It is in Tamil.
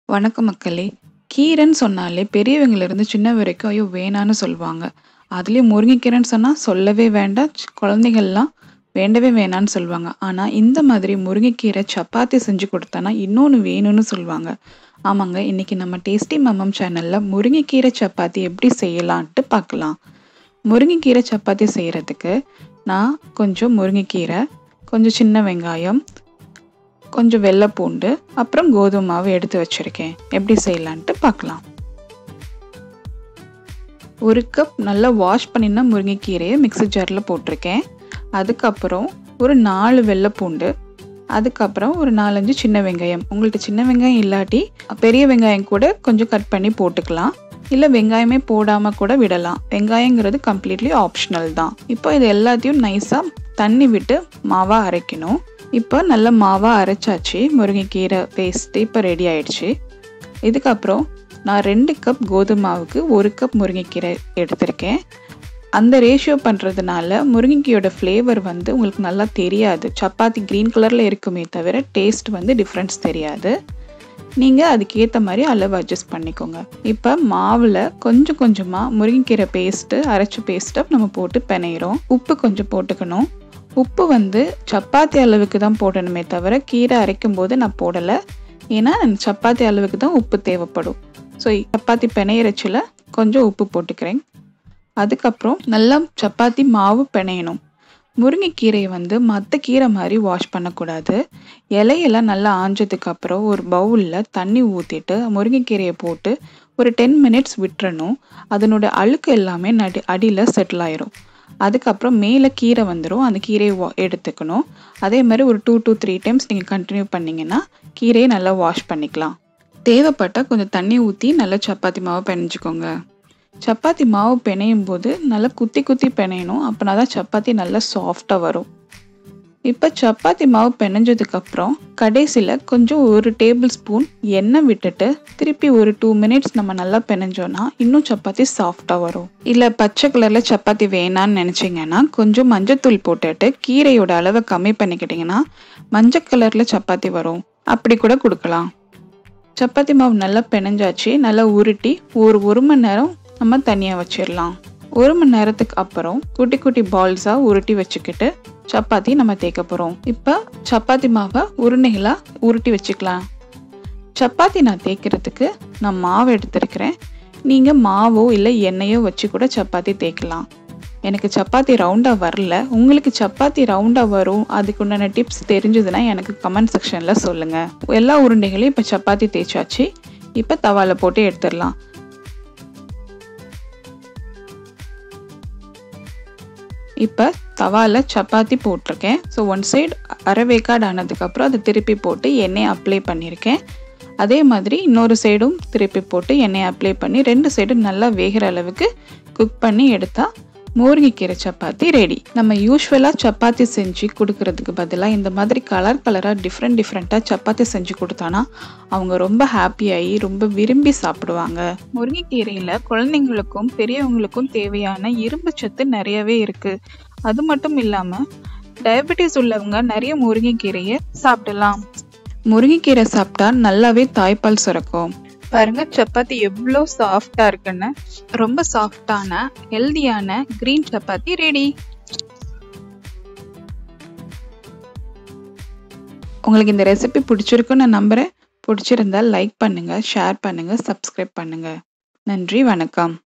வணக்கம் மக்களே! கீரைன்னு சொன்னாலே பெரியவங்கலேருந்து சின்ன வரைக்கும் ஐயோ! வேணான்னு சொல்லுவாங்க. அதுலயும் முருங்கைக்கீரைன்னு சொன்னா சொல்லவே வேண்டாம். ச் குழந்தைகள்லாம் வேண்டவே வேணான்னு சொல்லுவாங்க. ஆனா, இந்த மாதிரி முருங்கைக்கீரை சப்பாத்தி செஞ்சு குடுத்தோன்னா, இன்னொன்னு வேணும்னு சொல்லுவாங்க. ஆமாங்க, இன்னைக்கு நம்ம டேஸ்டி மம்மம் சேனல்ல முருங்கைக்கீரை சப்பாத்தி எப்படி செய்யலான்ட்டு பார்க்கலாம். முருங்கைக்கீரை சப்பாத்தி செய்றதுக்கு, நான் கொஞ்சம் முருங்கைக்கீரை, கொஞ்சம் சின்ன வெங்காயம், கொஞ்சம் வெள்ள பூண்டு, அப்புறம் கோதுமை மாவு எடுத்து வச்சிருக்கேன். எப்படி செய்யலான்ட்டு பார்க்கலாம். 1 கப் நல்லா வாஷ் பண்ணின முருங்கைக்கீரைய மிக்ஸி ஜார்ல போட்டிருக்கேன். அதுக்கப்புறம் ஒரு 4 வெள்ள பூண்டு, அதுக்கப்புறம் ஒரு 4, 5 சின்ன வெங்காயம். உங்கள்ட்ட சின்ன வெங்காயம் இல்லாட்டி, பெரிய வெங்காயம் கூட கொஞ்சம் கட் பண்ணி போட்டுக்கலாம். இல்ல வெங்காயமே போடாம கூட விடலாம். வெங்காயங்கிறது கம்ப்ளீட்லி ஆப்ஷனல் தான். இப்போ இது எல்லாத்தையும் நைஸா தண்ணி விட்டு மாவா அரைக்கணும். இப்போ நல்ல மாவா அரைச்சாச்சு. முருங்கைக்கீரை பேஸ்ட் இப்போ ரெடி ஆயிடுச்சு. இதுக்கப்புறம் நான் 2 கப் கோதுமை மாவுக்கு 1 கப் முருங்கைக்கீரை எடுத்திருக்கேன். அந்த ரேஷியோ பண்றதுனால முருங்கைக்கீரையோட ஃப்ளேவர் வந்து உங்களுக்கு நல்லா தெரியாது. சப்பாத்தி கிரீன் கலர்ல இருக்குமே தவிர, டேஸ்ட் வந்து டிஃபரன்ஸ் தெரியாது. நீங்க அதுக்கேத்த மாரி அளவு அட்ஜஸ்ட் பண்ணிக்கோங்க. இப்ப மாவுல கொஞ்சம் கொஞ்சமா முருங்கைக்கீரை பேஸ்ட், அரைச்ச பேஸ்ட்ட நம்ம போட்டு பெனையிறோம். உப்பு கொஞ்சம் போட்டுக்கணும். உப்பு வந்து சப்பாத்தி அளவுக்கு தான் போடணுமே தவிர, கீரை அரைக்கும்போது நான் போடல. ஏன்னா, சப்பாத்தி அளவுக்கு தான் உப்பு தேவைப்படும். ஸோ, சப்பாத்தி பெனையறச்சுல கொஞ்சம் உப்பு போட்டுக்கிறேன். அதுக்கப்புறம் நல்லா சப்பாத்தி மாவு பெனையணும். முருங்கைக்கீரைய வந்து மத்த கீரை மாரி வாஷ் பண்ணக்கூடாது. இலையெல்லாம் நல்லா ஆஞ்சதுக்கு அப்புறம் ஒரு பவுல்ல தண்ணி ஊத்திட்டு, முருங்கைக்கீரைய போட்டு ஒரு 10 மினிட்ஸ் விட்டுறணும். அதனோட அழுக்கு எல்லாமே நடு அடியில செட்டில் ஆயிரும். அதுக்கப்புறம் மேல கீரை வந்துரும். அந்த கீரைய வ எடுத்துக்கணும். அதே மாரி ஒரு 2 to 3 டைம்ஸ் நீங்க கன்டின்யூ பண்ணீங்கன்னா, கீரைய நல்லா வாஷ் பண்ணிக்கலாம். தேவைப்பட்டா கொஞ்சம் தண்ணி ஊத்தி நல்லா சப்பாத்தி மாவு பெனஞ்சுக்கோங்க. சப்பாத்தி மாவு பெனையும்போது நல்லா குத்தி குத்தி பெனையணும். அப்பனா தான் சப்பாத்தி நல்லா சாஃப்ட்டா வரும். இப்ப சப்பாத்தி மாவு பெனஞ்சதுக்கு அப்புறம், கடைசில கொஞ்சம் 1 டேபிள் ஸ்பூன் எண்ணெய் விட்டுட்டு, திருப்பி ஒரு 2 மினிட்ஸ் நம்ம நல்லா பெனஞ்சோம்னா, இன்னும் சப்பாத்தி சாஃப்ட்டா வரும். இல்ல பச்சை கலர்ல சப்பாத்தி வேணான்னு நெனச்சீங்கன்னா, கொஞ்சம் மஞ்சத்தூள் போட்டுட்டு கீரையோட அளவ கம்மி பண்ணிக்கிட்டீங்கன்னா, மஞ்ச கலர்ல சப்பாத்தி வரும். அப்படி கூட குடுக்கலாம். சப்பாத்தி மாவு நல்லா பெனஞ்சாச்சு. நல்லா உருட்டி ஒரு 1 மணி நேரம் நம்ம தனியா வச்சிரலாம். 1 மணி நேரத்துக்கு அப்புறம் குட்டி குட்டி பால்ஸா உருட்டி வச்சுக்கிட்டு, சப்பாத்தி நம்ம தேய்க்க போறோம். இப்ப சப்பாத்தி மாவ உருண்டைகளா உருட்டி வச்சுக்கலாம். சப்பாத்தி நான் தேய்க்கிறதுக்கு நான் மாவு எடுத்திருக்கிறேன். நீங்க மாவோ இல்ல எண்ணெயோ வச்சு கூட சப்பாத்தி தேய்க்கலாம். எனக்கு சப்பாத்தி ரவுண்டா வரல. உங்களுக்கு சப்பாத்தி ரவுண்டா வரும். அதுக்கு உண்டான டிப்ஸ் தெரிஞ்சதுன்னா எனக்கு கமெண்ட் செக்ஷன்ல சொல்லுங்க. எல்லா உருண்டைகளையும் இப்ப சப்பாத்தி தேய்ச்சாச்சு. இப்ப தவால போட்டு எடுத்துறலாம். இப்ப தவால சப்பாத்தி போட்டிருக்கேன். ஸோ, ஒன் சைடு அரை வேக்காடு ஆனதுக்கப்புறம் அத திருப்பி போட்டு எண்ணெய அப்ளை பண்ணியிருக்கேன். அதே மாதிரி இன்னொரு சைடும் திருப்பி போட்டு எண்ணெய அப்ளை பண்ணி 2 சைடும் நல்லா வேகுற அளவுக்கு குக் பண்ணி எடுத்தா, முருங்கைக்கீரை சப்பாத்தி ரெடி. நம்ம யூசுவலா சப்பாத்தி செஞ்சு குடுக்கறதுக்கு பதிலா, இந்த மாதிரி கலர் கலரா டிஃபரெண்ட் டிஃபரெண்ட்டா சப்பாத்தி செஞ்சு குடுத்தோன்னா, அவங்க ரொம்ப ஹாப்பியாயி ரொம்ப விரும்பி சாப்பிடுவாங்க. முருங்கைக்கீரையில குழந்தைங்களுக்கும், பெரியவங்களுக்கும் தேவையான இரும்பு சத்து நெறையவே இருக்கு. அது மட்டும் இல்லாம, டயபெட்டிஸ் உள்ளவங்க நெறைய முருங்கைக்கீரைய சாப்பிடலாம். முருங்கைக்கீரை சாப்பிட்டா நல்லாவே தாய்ப்பால் சுரக்கும். பாருங்க சப்பாத்தி எவ்ளோ சாஃப்ட்டா இருக்குன்னு. ரொம்ப சாஃப்ட்டான, ஹெல்தியான கிரீன் சப்பாத்தி ரெடி. உங்களுக்கு இந்த ரெசிபி பிடிச்சிருக்குன்னு நான் நம்புறேன். பிடிச்சிருந்தா லைக் பண்ணுங்க, ஷேர் பண்ணுங்க, சப்ஸ்கிரைப் பண்ணுங்க. நன்றி, வணக்கம்.